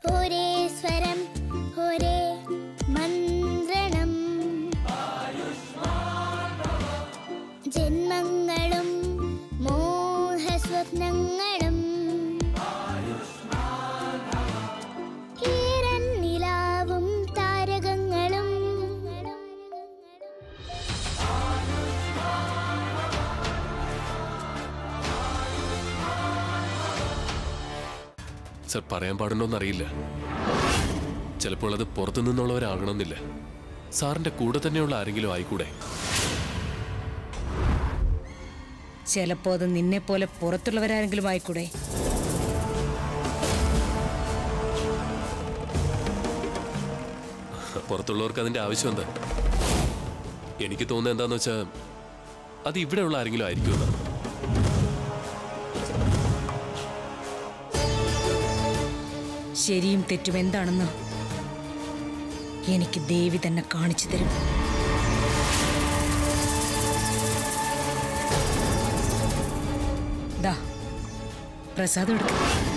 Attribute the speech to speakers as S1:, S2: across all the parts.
S1: ഒരേ സ്വരം ഒരേ മന്ത്രണം ജന്മങ്ങളും മോഹസ്വപ്നങ്ങളും ഈരൻ നിലാവും താരകങ്ങളും
S2: സർ പറയാൻ പാടുണ്ടോന്നറിയില്ല ചിലപ്പോൾ അത് പുറത്തു നിന്നുള്ളവരാകണമെന്നില്ല സാറിന്റെ കൂടെ തന്നെയുള്ള ആരെങ്കിലും ആയിക്കൂടെ
S3: ചിലപ്പോ അത് നിന്നെ പോലെ പുറത്തുള്ളവരാരെങ്കിലും ആയിക്കൂടെ
S2: പുറത്തുള്ളവർക്ക് അതിന്റെ ആവശ്യം എന്താ എനിക്ക് തോന്നുന്നത് എന്താന്ന് വെച്ചാൽ അത് ഇവിടെയുള്ള ആരെങ്കിലും ആയിരിക്കുമെന്ന്
S3: ശരിയും തെറ്റും എന്താണെന്ന് എനിക്ക് ദേവി തന്നെ കാണിച്ചു തരും ദാ പ്രസാദം എടുക്ക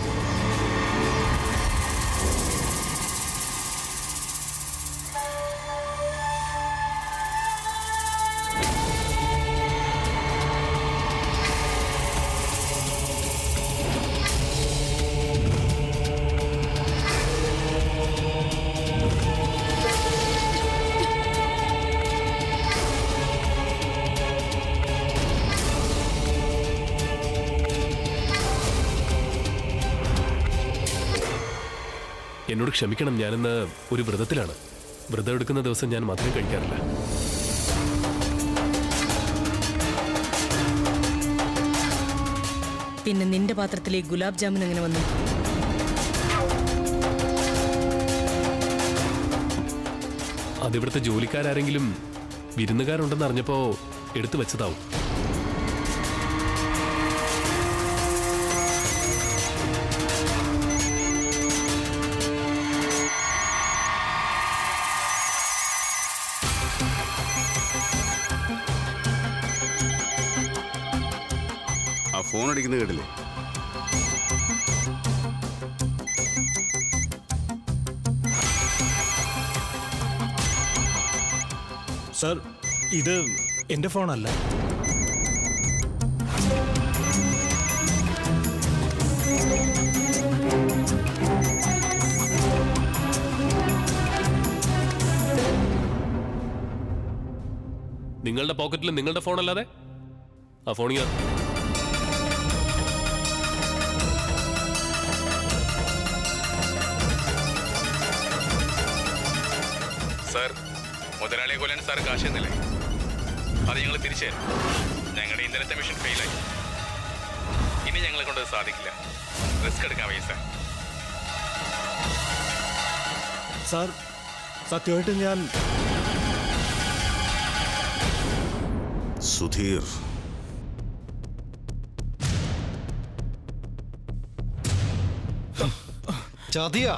S2: എന്നോട് ക്ഷമിക്കണം ഞാനിന്ന് ഒരു വ്രതത്തിലാണ് വ്രതം എടുക്കുന്ന ദിവസം ഞാൻ മധുരം കഴിക്കാറില്ല
S3: പിന്നെ നിന്റെ പാത്രത്തിലെ ഗുലാബ് ജാമുൻ എങ്ങനെ വന്നു
S2: അതിവിടുത്തെ ജോലിക്കാരെങ്കിലും വിരുന്നുകാരുണ്ടെന്ന് അറിഞ്ഞപ്പോ എടുത്തു വെച്ചതാവും
S4: ആ ഫോൺ അടിക്കുന്നത് കേട്ടില്ലേ
S5: സർ ഇത് എന്റെ ഫോണല്ല
S2: നിങ്ങളുടെ പോക്കറ്റിൽ നിങ്ങളുടെ ഫോൺ അല്ലാതെ ആ ഫോണിയ
S6: സാർ മുതലാളിയെ കൊല്ലാൻ സാർ കാശ് എന്നില്ലേ അത് ഞങ്ങൾ തിരിച്ചു തരും ഞങ്ങളുടെ ഇന്നലത്തെ മിഷൻ ഫെയിലായി ഇനി ഞങ്ങളെ കൊണ്ട് അത് സാധിക്കില്ല റിസ്ക് എടുക്കാൻ വയ്യ സാർ
S5: സാർ സത്യമായിട്ട് ഞാൻ
S4: സുധീർ
S7: ചതിയാ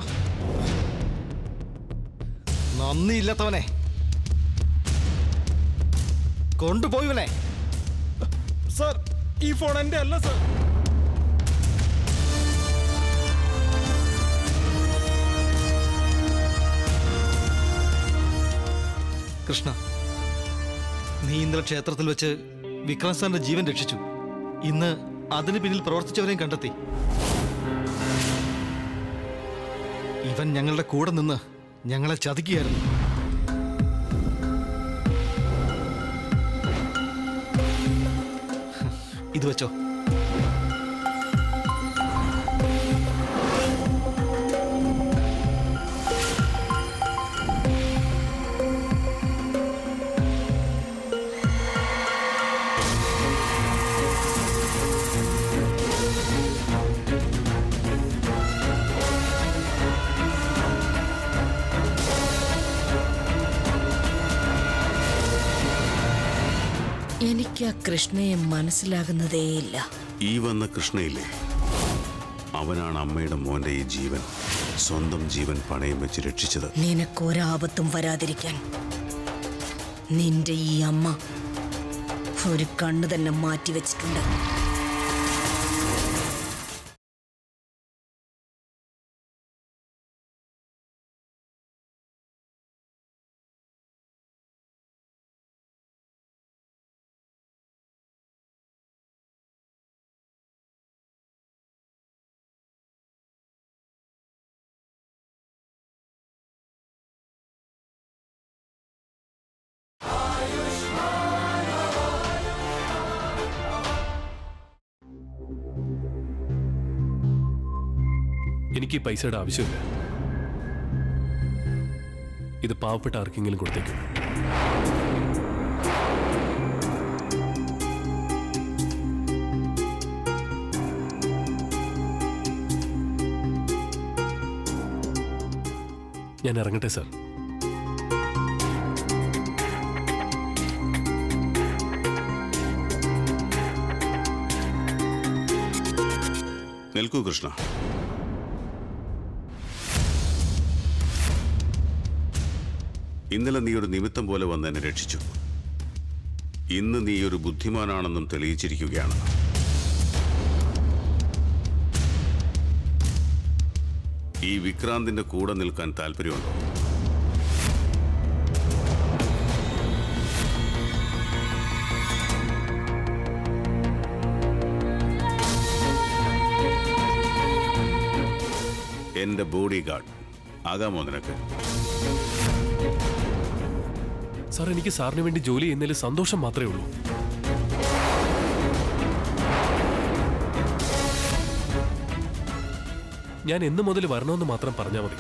S7: നന്ദിയില്ലാത്തവനെ കൊണ്ടുപോയിവനെ
S5: സാർ ഈ ഫോൺ എന്റെ അല്ല സാർ
S7: കൃഷ്ണ നീ ഇന്നലെ ക്ഷേത്രത്തിൽ വെച്ച് വിക്രം സാറിന്റെ ജീവൻ രക്ഷിച്ചു ഇന്ന് അതിന് പിന്നിൽ പ്രവർത്തിച്ചവരെയും കണ്ടെത്തി ഇവൻ ഞങ്ങളുടെ കൂടെ നിന്ന് ഞങ്ങളെ ചതിക്കുകയായിരുന്നു ഇത് വെച്ചോ
S3: എനിക്ക് ആ കൃഷ്ണയെ മനസ്സിലാകുന്നതേയില്ല
S4: ഈ വന്ന കൃഷ്ണയില്ലേ അവനാണ് അമ്മയുടെ മോന്റെ ഈ ജീവൻ സ്വന്തം ജീവൻ പണയം വെച്ച് രക്ഷിച്ചത്
S3: നിനക്കൊരാപത്തും വരാതിരിക്കാൻ നിന്റെ ഈ അമ്മ ഒരു കണ്ണു തന്നെ മാറ്റിവെച്ചിട്ടുണ്ട്
S2: എനിക്ക് ഈ പൈസയുടെ ആവശ്യമില്ല ഇത് പാവപ്പെട്ട ആർക്കെങ്കിലും കൊടുത്തേക്കും ഞാൻ ഇറങ്ങട്ടെ സാർ
S4: നിൽക്കൂ കൃഷ്ണ ഇന്നലെ നീ ഒരു നിമിത്തം പോലെ വന്ന് എന്നെ രക്ഷിച്ചു ഇന്ന് നീ ഒരു ബുദ്ധിമാനാണെന്നും തെളിയിച്ചിരിക്കുകയാണ് ഈ വിക്രാന്തിന്റെ കൂടെ നിൽക്കാൻ താല്പര്യമുണ്ടോ എന്റെ ബോഡി ഗാർഡ് ആകാമോ നിനക്ക്
S2: സാർ എനിക്ക് സാറിന് വേണ്ടി ജോലി ചെയ്യുന്നതിൽ സന്തോഷം മാത്രമേ ഉള്ളൂ ഞാൻ എന്ന് മുതൽ വരണമെന്ന് മാത്രം പറഞ്ഞാൽ മതി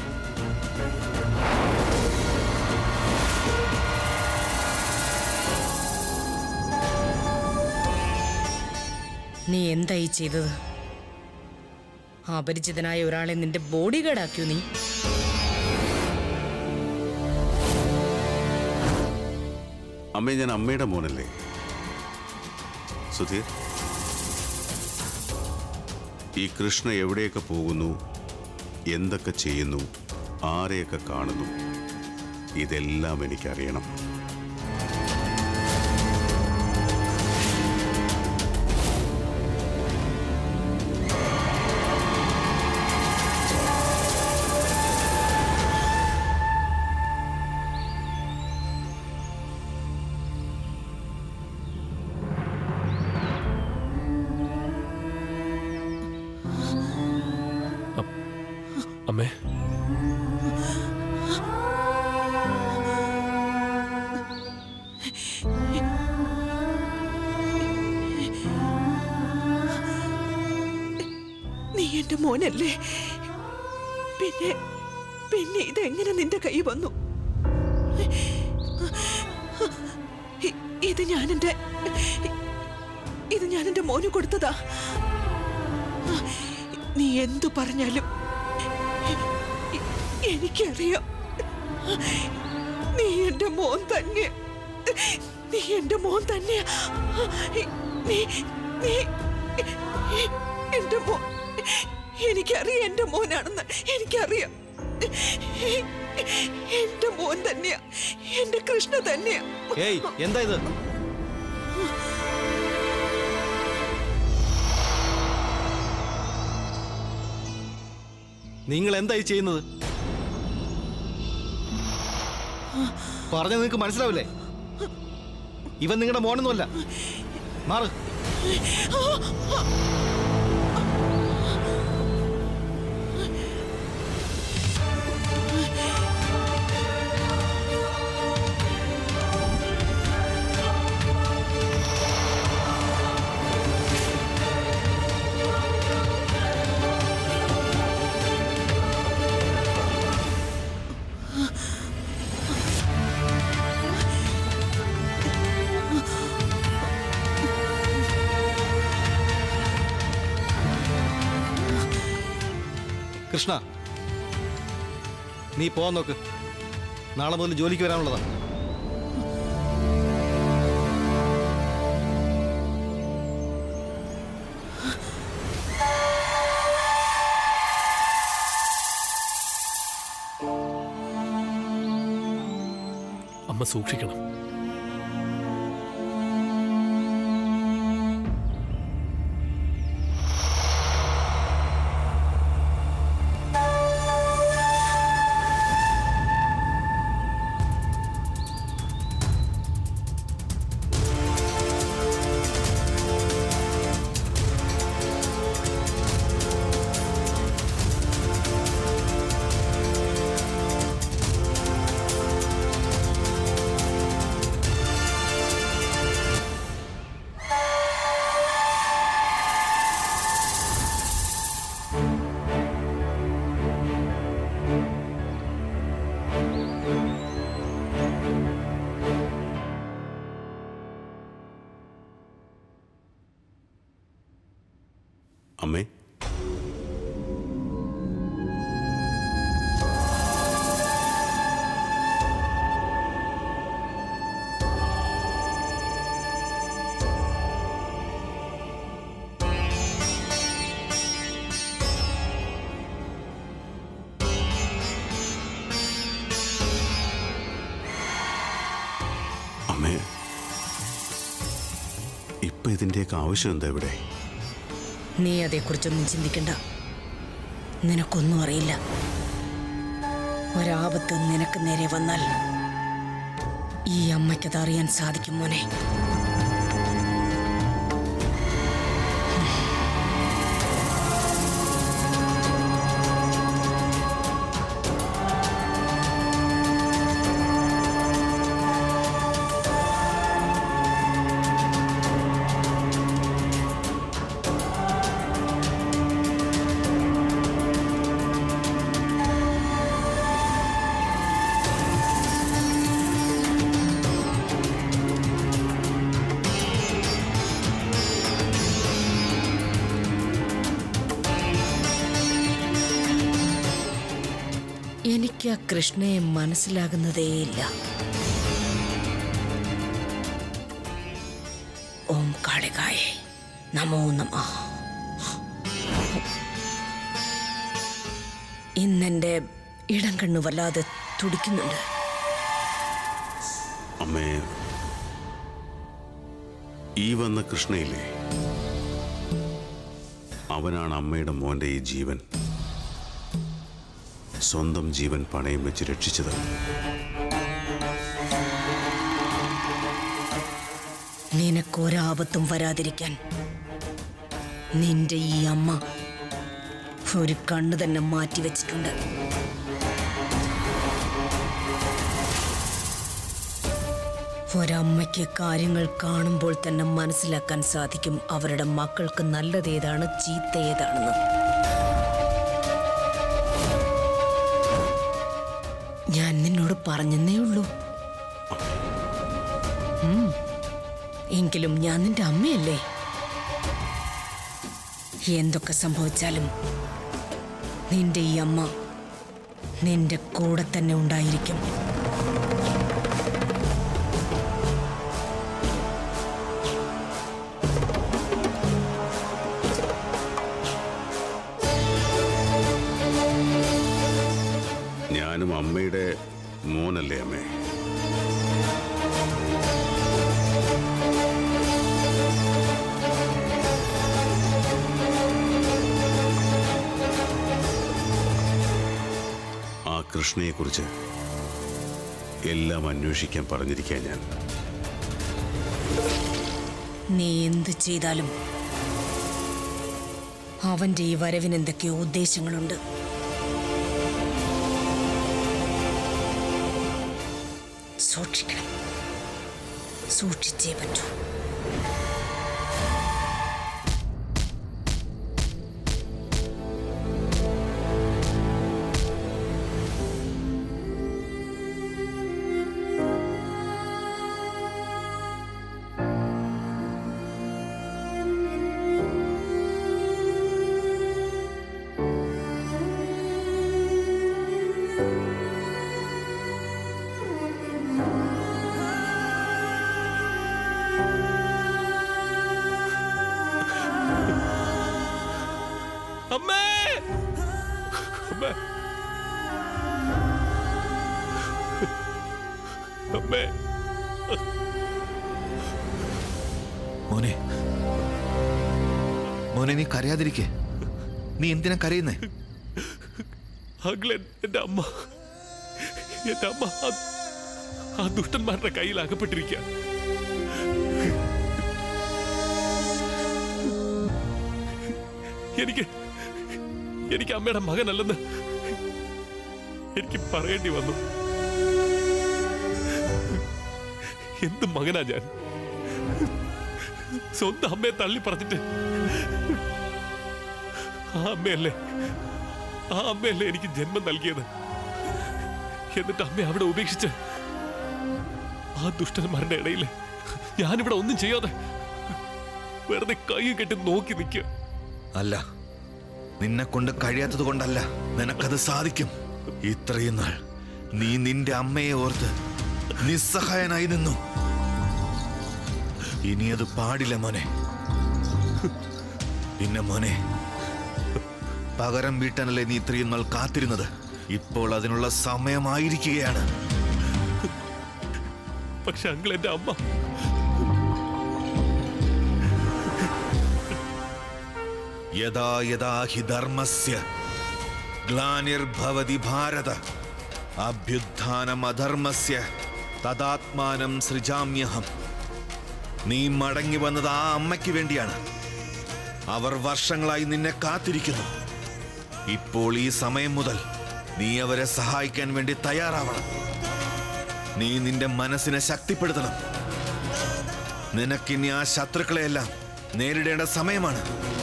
S3: നീ എന്തായി ചെയ്തത് അപരിചിതനായ ഒരാളെ നിന്റെ ബോഡി ഗാർഡാക്കിയോ നീ
S4: അമ്മേ ഞാൻ അമ്മയുടെ മോനല്ലേ സുധീർ ഈ കൃഷ്ണ എവിടെയൊക്കെ പോകുന്നു എന്തൊക്കെ ചെയ്യുന്നു ആരെയൊക്കെ കാണുന്നു ഇതെല്ലാം എനിക്കറിയണം
S2: അമ്മേ
S8: നീ എന്റെ മോനല്ലേ പിന്നെ പിന്നെ ഇതെങ്ങനെ നിന്റെ കൈ വന്നു ഇ- ഇത് ഞാൻ എന്റെ ഇത് ഞാൻ എന്റെ മോന് കൊടുത്തതാ നീ എന്തു പറഞ്ഞാലും എ- എനിക്കറിയാം നീ എന്റെ മോൻ തന്നെ നീ എന്റെ മോൻ തന്നെയാ നീ നീ എന്റെ മോൻ എനിക്കറിയാം എന്റെ മോനാണെന്ന് എനിക്കറിയാം എന്റെ മോൻ തന്നെയാ എന്റെ കൃഷ്ണ തന്നെയാ
S7: ഏയ് എന്താ ഇത് നിങ്ങൾ എന്തായി ചെയ്യുന്നത് പറഞ്ഞ നിങ്ങൾക്ക് മനസ്സിലാവില്ലേ ഇവൻ നിങ്ങളുടെ മോനൊന്നുമല്ല മാറ് കൃഷ്ണ നീ പോവാൻ നോക്ക് നാളെ മുതൽ ജോലിക്ക് വരാനുള്ളതാ
S2: അമ്മ സൂക്ഷിക്കണം
S4: അമ്മേ അമ്മേ ഇപ്പൊ ഇതിന്റെയൊക്കെ ആവശ്യം എന്താ ഇവിടെ
S3: നീ അതേക്കുറിച്ചൊന്നും ചിന്തിക്കണ്ട നിനക്കൊന്നും അറിയില്ല ഒരാപത്ത് നിനക്ക് നേരെ വന്നാൽ ഈ അമ്മയ്ക്കത് അറിയാൻ സാധിക്കും മോനെ എനിക്ക് ആ കൃഷ്ണയെ മനസ്സിലാകുന്നതേയില്ല ഓം കാളികായേ നമോ നമ ഇന്നെന്റെ ഇടം കണ്ണു വല്ലാതെ തുടിക്കുന്നുണ്ട്
S4: അമ്മേ ഈ വന്ന കൃഷ്ണയില്ലേ അവനാണ് അമ്മയുടെ മോന്റെ ഈ ജീവൻ സ്വന്തം ജീവൻ പണയം വെച്ച് രക്ഷിച്ചത്
S3: നിനക്കൊരാപത്തും വരാതിരിക്കാൻ നിന്റെ ഈ അമ്മ ഒരു കണ്ണു തന്നെ മാറ്റി വെച്ചിട്ടുണ്ട് ഒരമ്മയ്ക്ക് കാര്യങ്ങൾ കാണുമ്പോൾ തന്നെ മനസ്സിലാക്കാൻ സാധിക്കും അവരുടെ മക്കൾക്ക് നല്ലതേതാണ് ചീത്ത ഏതാണെന്ന് ഞാൻ നിന്നോട് പറഞ്ഞെന്നേ ഉള്ളൂ ഉം. എങ്കിലും ഞാൻ നിന്റെ അമ്മയല്ലേ എന്തൊക്കെ സംഭവിച്ചാലും നിന്റെ ഈ അമ്മ നിന്റെ കൂടെ തന്നെ ഉണ്ടായിരിക്കും
S4: ഞാനും അമ്മയുടെ മോനല്ലേ അമ്മേ ആ കൃഷ്ണയെക്കുറിച്ച് എല്ലാം അന്വേഷിക്കാൻ പറഞ്ഞിരിക്കാൻ ഞാൻ
S3: നീ എന്ത് ചെയ്താലും അവന്റെ ഈ വരവിന് എന്തൊക്കെയോ ഉദ്ദേശങ്ങളുണ്ട് സൂക്ഷിക്കണം സൂക്ഷിച്ചേ പറ്റൂ
S2: അമ്മേ അമ്മേ അമ്മേ
S9: മോനെ മോനെ നീ കരയാതിരിക്കേ നീ എന്തിനാ കരയുന്നേ
S2: അഗ്ലൻ എന്റെ അമ്മ എന്റെ അമ്മ ആ- ആ ദുഷ്ടന്മാരുടെ കയ്യിൽ അകപ്പെട്ടിരിക്കുക എനിക്ക് എനിക്ക് അമ്മയുടെ മകനല്ലെന്ന് എനിക്ക് പറയേണ്ടി വന്നു എന്ത് മകനാ ഞാൻ സ്വന്തം അമ്മയെ തള്ളി പറഞ്ഞിട്ട് ആ അമ്മയല്ലേ ആ അമ്മയല്ലേ എനിക്ക് ജന്മം നൽകിയത് എന്നിട്ട് അമ്മ അവിടെ ഉപേക്ഷിച്ച് ആ ദുഷ്ടന്മാരുടെ ഇടയിൽ ഞാനിവിടെ ഒന്നും ചെയ്യാതെ വെറുതെ കൈ കെട്ടി നോക്കി നിൽക്കുക
S9: അല്ല നിന്നെ കൊണ്ട് കഴിയാത്തത് കൊണ്ടല്ല നിനക്കത് സാധിക്കും ഇത്രയും നാൾ നീ നിന്റെ അമ്മയെ ഓർത്ത് നിസ്സഹായനായി നിന്നു ഇനി അത് പാടില്ല മോനെ പിന്നെ മോനെ പകരം വീട്ടാനല്ലേ നീ ഇത്രയും നാൾ കാത്തിരുന്നത് ഇപ്പോൾ അതിനുള്ള സമയമായിരിക്കുകയാണ്
S2: പക്ഷെ അങ്കിൾ എന്റെ അമ്മ
S9: യഥാ യഥാ ഹി ധർമ്മസ്യ ഗ്ലാനിർഭവതി ഭാരത അഭ്യുത്ഥാനം അധർമ്മസ്യ തദാത്മാനം സൃജാമ്യഹം നീ മടങ്ങി വന്നത് ആ അമ്മയ്ക്ക് വേണ്ടിയാണ് അവർ വർഷങ്ങളായി നിന്നെ കാത്തിരിക്കുന്നു ഇപ്പോൾ ഈ സമയം മുതൽ നീ അവരെ സഹായിക്കാൻ വേണ്ടി തയ്യാറാവണം നീ നിന്റെ മനസ്സിനെ ശക്തിപ്പെടുത്തണം നിനക്കിനി ആ ശത്രുക്കളെയെല്ലാം നേരിടേണ്ട സമയമാണ്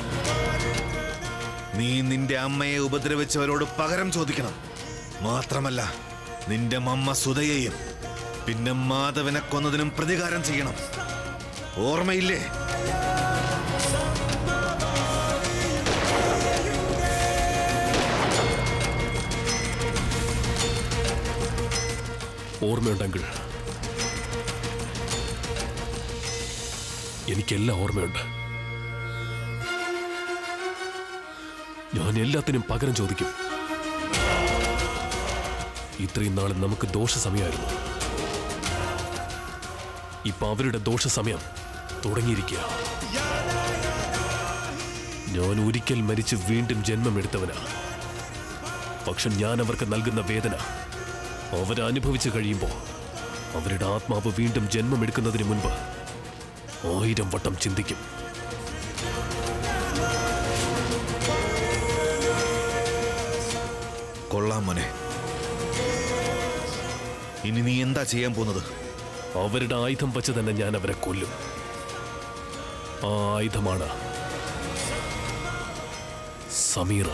S9: നീ നിന്റെ അമ്മയെ ഉപദ്രവിച്ചവരോട് പകരം ചോദിക്കണം മാത്രമല്ല നിന്റെ മമ്മ സുതയെയും പിന്നെ മാധവനെ കൊന്നതിനും പ്രതികാരം ചെയ്യണം ഓർമ്മയില്ലേ
S2: ഓർമ്മയുണ്ടെങ്കിൽ എനിക്കെല്ലാം ഓർമ്മയുണ്ട് ഞാൻ എല്ലാത്തിനും പകരം ചോദിക്കും ഇത്രയും നാൾ നമുക്ക് ദോഷ സമയമായിരുന്നു ഇപ്പൊ അവരുടെ ദോഷ സമയം തുടങ്ങിയിരിക്കുക ഞാൻ ഒരിക്കൽ മരിച്ച് വീണ്ടും ജന്മമെടുത്തവനാ പക്ഷെ ഞാൻ അവർക്ക് നൽകുന്ന വേദന അവരനുഭവിച്ചു കഴിയുമ്പോൾ അവരുടെ ആത്മാവ് വീണ്ടും ജന്മമെടുക്കുന്നതിന് മുൻപ് ആയിരം വട്ടം ചിന്തിക്കും
S9: കൊള്ളാം മോനെ ഇനി നീ എന്താ ചെയ്യാൻ പോകുന്നത്
S2: അവരുടെ ആയുധം വച്ച് തന്നെ ഞാൻ അവരെ കൊല്ലും ആ ആയുധമാണ് സമീറ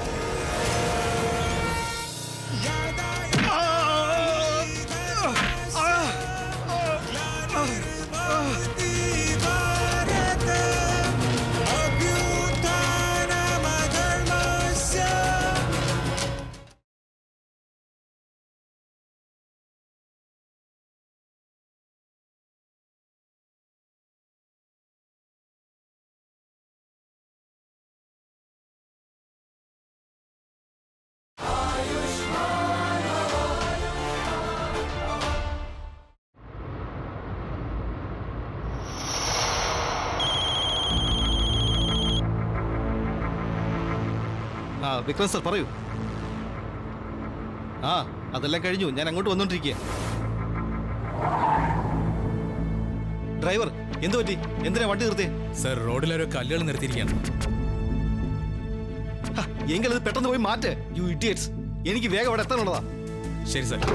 S7: ആ വിക്രം സർ പറയൂ ആ അതെല്ലാം കഴിഞ്ഞു ഞാൻ അങ്ങോട്ട് വന്നോണ്ടിരിക്കുക ഡ്രൈവർ എന്തു പറ്റി എന്തിനാ വണ്ടി നിർത്തിയേ
S6: സർ റോഡിലൊരു കല്ലുകൾ നിർത്തിയിരിക്കുകയാണ്
S7: ഹ, എങ്കിൽ അത് പെട്ടെന്ന് പോയി മാറ്റ് യു ഇഡിയറ്റ്സ് എനിക്ക് വേഗം അവിടെ എത്താനുള്ളതാ
S6: ശരി സർ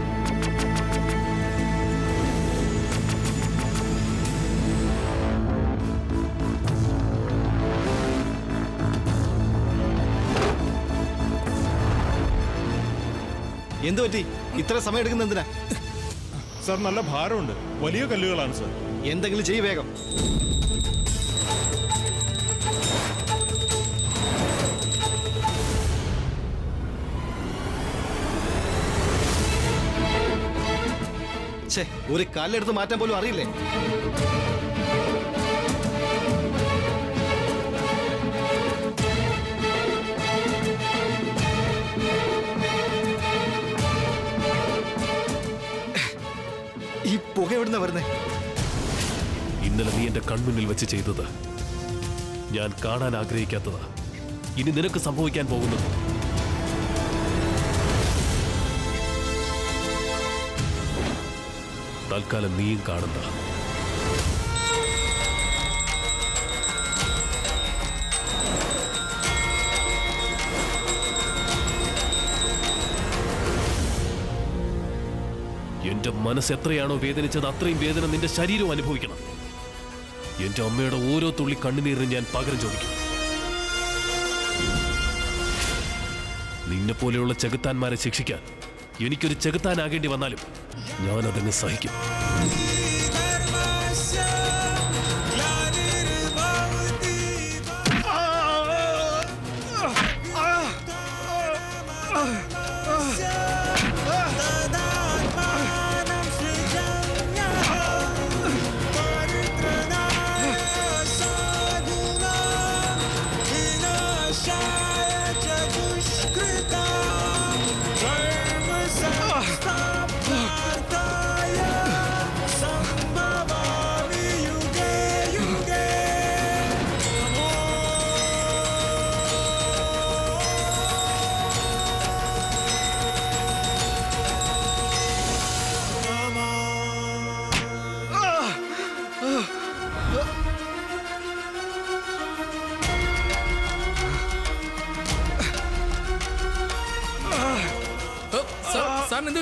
S7: എന്തു പറ്റി ഇത്ര സമയം എടുക്കുന്ന എന്തിനാ
S5: സാർ നല്ല ഭാരമുണ്ട് വലിയ കല്ലുകളാണ് സാർ
S7: എന്തെങ്കിലും ചെയ്യ് വേഗം ഛേ ഒരു കല്ലെടുത്ത് മാറ്റാൻ പോലും അറിയില്ലേ ഈ പുക എവിടുന്ന വരുന്നേ
S2: ഇന്നലെ നീ എന്റെ കൺമുന്നിൽ വെച്ച് ചെയ്തത് ഞാൻ കാണാൻ ആഗ്രഹിക്കാത്തതാ ഇനി നിനക്ക് സംഭവിക്കാൻ പോകുന്നത് തൽക്കാലം നീയും കാണണ്ട എന്റെ മനസ്സ് എത്രയാണോ വേദനിച്ചത് അത്രയും വേദന നിന്റെ ശരീരവും അനുഭവിക്കണം എന്റെ അമ്മയുടെ ഓരോ തുള്ളി കണ്ണുനീരിന് ഞാൻ പകരം ചോദിക്കും നിന്നെ പോലെയുള്ള ചെകുത്താന്മാരെ ശിക്ഷിക്കാൻ എനിക്കൊരു ചെകുത്താനാകേണ്ടി വന്നാലും ഞാൻ അതങ്ങ് സഹിക്കും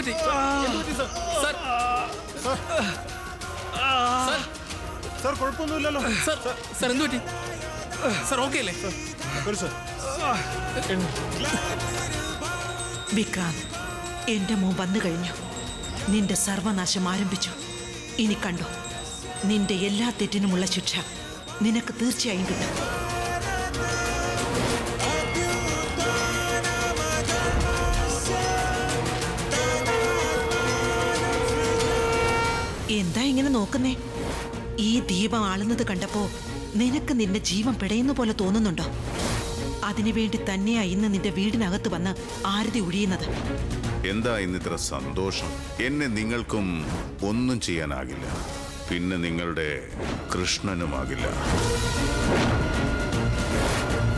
S6: പറ്റി സാർ സാർ
S5: സാർ കുഴപ്പമൊന്നുമില്ലല്ലോ
S6: സാർ സാർ എന്ത് പറ്റി സാർ ഓക്കെ അല്ലേ
S5: വരൂ സാർ
S8: വിക്രാന്ത് എന്റെ മോൻ വന്നു കഴിഞ്ഞു നിന്റെ സർവനാശം ആരംഭിച്ചു ഇനി കണ്ടോ നിന്റെ എല്ലാ തെറ്റിനുമുള്ള ശിക്ഷ നിനക്ക് തീർച്ചയായും കിട്ടും എന്താ ഇങ്ങനെ നോക്കുന്നേ ഈ ദീപം ആളുന്നത് കണ്ടപ്പോ നിനക്ക് നിന്റെ ജീവൻ പിടയുന്ന പോലെ തോന്നുന്നുണ്ടോ അതിനുവേണ്ടി തന്നെയാ ഇന്ന് നിന്റെ വീടിനകത്ത് വന്ന് ആരതി ഒഴിയുന്നത്
S4: എന്താ ഇന്നിത്ര സന്തോഷം എന്നെ നിങ്ങൾക്കും ഒന്നും ചെയ്യാനാകില്ല പിന്നെ നിങ്ങളുടെ കൃഷ്ണനുമാകില്ല